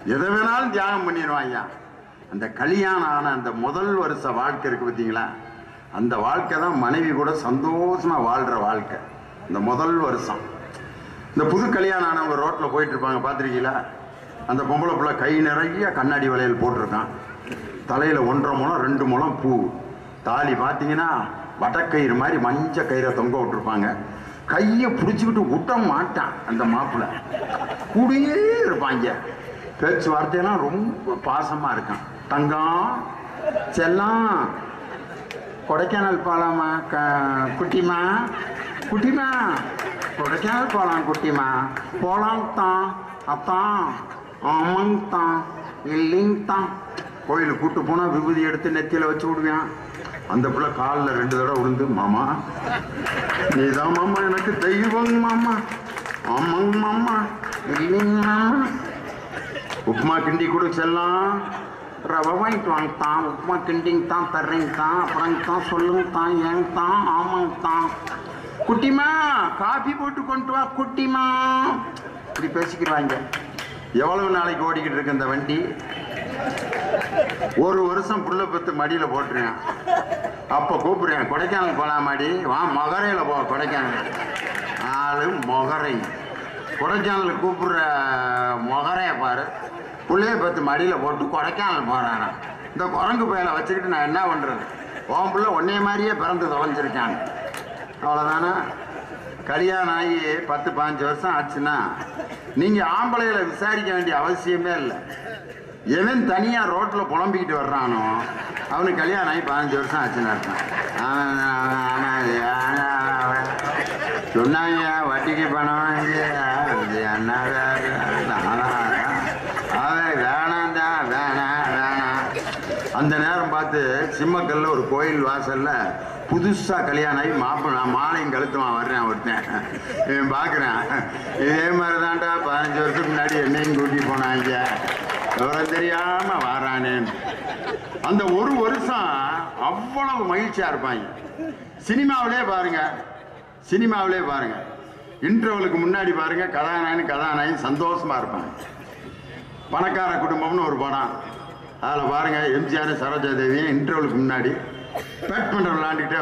எதை வேணாலும் தியாகம் பண்ணிடுவாங்க அந்த கல்யாணம் ஆன அந்த முதல் வருஷ வாழ்க்கை இருக்கு பார்த்தீங்களா அந்த வாழ்க்கை தான் மனைவி கூட சந்தோஷமா வாழ்ற வாழ்க்கை இந்த முதல் வருஷம் இந்த புது கல்யாணம் ஆனவங்க ரோட்ல போயிட்டு இருப்பாங்க பார்த்துருக்கீங்களா அந்த பொம்பளை புள்ள கை நிறைய கண்ணாடி வளையல் போட்டிருக்கான் தலையில ஒன்றரை முழம் ரெண்டு முழம் பூ தாலி பார்த்தீங்கன்னா வடக்கயிறு மாதிரி மஞ்ச கயிறை தொங்க விட்டுருப்பாங்க கையை பிடிச்சிக்கிட்டு விட்ட மாட்டான் அந்த மாப்பிள்ளை கூடயே இருப்பாங்க பேச்சுவார்த்தையெல்லாம் ரொம்ப பாசமா இருக்கான் தங்கம் செல்லம் கொடைக்கானல் போகலாமா க குட்டிமா குட்டிமா கொடைக்கானல் போகலாம் குட்டிமா போகலாம் தான் அத்தான் ஆமாங்க தான் இல்லைங்க தான் கோயிலுக்கு கூட்டு போனால் விபூதி எடுத்து நெத்தியில் வச்சு விடுவேன் அந்த பிள்ளை காலில் ரெண்டு தடவை விழுந்து மாமா நீதான் மாமா எனக்கு தெய்வங்க மாமா ஆமாங்க மாமா இல்லைங்க மாமா உப்புமா கிண்டி கூட செல்லாம் ரவை வாங்கிட்டு வாங்கத்தான் உப்புமா கிண்டிங்க தான் தர்றீங்க தான் அப்புறங்க தான் சொல்லுங்க தான் ஏங்க தான் ஆமாங்க தான் குட்டிமா காபி போட்டு கொண்டு வா குட்டிமா இப்படி பேசிக்கிறாங்க எவ்வளவு நாளைக்கு ஓடிக்கிட்டு இருக்கு இந்த வண்டி ஒரு வருஷம் புள்ள பெத்து மடியில் போட்டுருவேன் அப்போ கூப்பிடுறேன் கொடைக்கானல் போகலாம் மாடி வா மொகரையில் போ கொடைக்கானல் ஆளு மொகரை கொடைக்கானல் கூப்பிடுற மொகரைய பாரு புள்ளைய பத்து மடியில் போட்டு கொடைக்கானல் போகிறானா இந்த குரங்கு பயலை வச்சுக்கிட்டு நான் என்ன பண்ணுறது உன் புள்ள ஒன்னே மாதிரியே பிறந்து தொலைஞ்சிருக்காங்க அவ்வளோதானே கல்யாணம் ஆகி பத்து பாஞ்சு வருஷம் ஆச்சுன்னா நீங்கள் ஆம்பளைகளை விசாரிக்க வேண்டிய அவசியமே இல்லை எவன் தனியாக ரோட்டில் புலம்பிக்கிட்டு வர்றானோ அவனுக்கு கல்யாணம் ஆகி பதினஞ்சு வருஷம் ஆச்சுன்னு அர்த்தம் அவன் அவன் அவன் அவன் சொன்னாங்க வட்டிக்கு பணம் வாங்கி அது என்ன வேலை? நானா? அவன் வேணாம்டா வேணாம் வேணாம் அந்த நேரம் பார்த்து சிம்மக்கல்ல ஒரு கோயில் வாசல்ல புதுசா கல்யாணம் ஆகி மாப்பிள்ள நான் மாலையும் கழுத்துமா வர்றேன் ஒருத்தன் இவன் பார்க்குறேன் இதே மாதிரி தான்டா பதினஞ்சு வருஷத்துக்கு முன்னாடி என்னையும் கூட்டி போனாங்க விவரம் தெரியாம வாரானேன்னு அந்த ஒரு வருஷம் அவ்வளவு மகிழ்ச்சியா இருப்பாங்க சினிமாவிலே பாருங்க சினிமாவிலே பாருங்க இன்டர்வலுக்கு முன்னாடி பாருங்க கதாநாயகன் கதாநாயகன் சந்தோஷமா இருப்பாங்க பணக்கார குடும்பம்னு ஒரு படம் அதில் பாருங்க எம்ஜிஆர் சரோஜா தேவியும் இன்டர்வலுக்கு முன்னாடி பேட்மிண்டன் விளையாண்டுக்கிட்டே